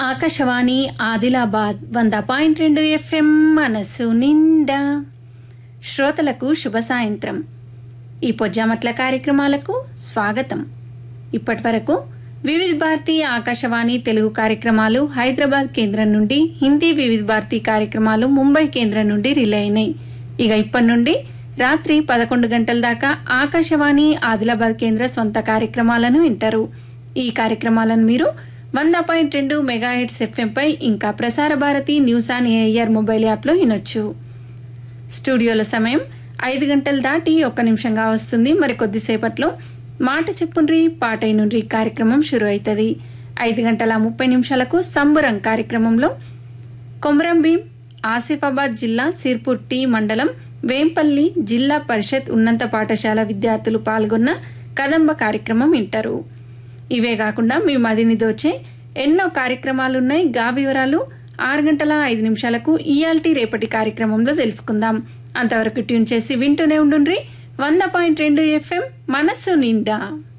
ఆకాశవాణి ఆదిలాబాద్ వంద పాయింట్ రెండు ఎఫ్ఎం మనసు నిండా శ్రోతలకు శుభ సాయంత్రం ఈ పొజ్జామట్ల కార్యక్రమాలకు స్వాగతం ఇప్పటి వరకు వివిధ భారతి ఆకాశవాణి తెలుగు కార్యక్రమాలు హైదరాబాద్ కేంద్రం నుండి హిందీ వివిధ భారతి కార్యక్రమాలు ముంబై కేంద్రం నుండి రిలే అయినాయి ఇక ఇప్పటి నుండి రాత్రి పదకొండు గంటల దాకా ఆకాశవాణి ఆదిలాబాద్ కేంద్ర సొంత కార్యక్రమాలను వింటారు ఈ కార్యక్రమాలను మీరు వంద పాయింట్ రెండు మెగాహెట్స్ ఎఫ్ఎంపై ఇంకా Prasar Bharati news on AIR mobile యాప్లో వినొచ్చు స్టూడియోల సమయం ఐదు గంటలు దాటి ఒక్క నిమిషంగా వస్తుంది మరి కొద్దిసేపట్లో మాట చెప్పుండ్రి పాటైనుండ్రి కార్యక్రమం షురు అవుతుంది ఐదు గంటల ముప్పై నిమిషాలకు సంబురం కార్యక్రమంలో కొమరం భీం ఆసిఫాబాద్ జిల్లా సిర్పూర్ టీ మండలం వేంపల్లి జిల్లా పరిషత్ ఉన్నత పాఠశాల విద్యార్థులు పాల్గొన్న కదంబ కార్యక్రమం వింటారు ఇవే కాకుండా మీ మదిని దోచే ఎన్నో కార్యక్రమాలున్నాయి గా వివరాలు ఆరు గంటల ఐదు నిమిషాలకు ఇయాల్టీ రేపటి కార్యక్రమంలో తెలుసుకుందాం అంతవరకు ట్యూన్ చేసి వింటూనే ఉండుండ్రి వంద పాయింట్ రెండు ఎఫ్ఎం మనస్సు నిండా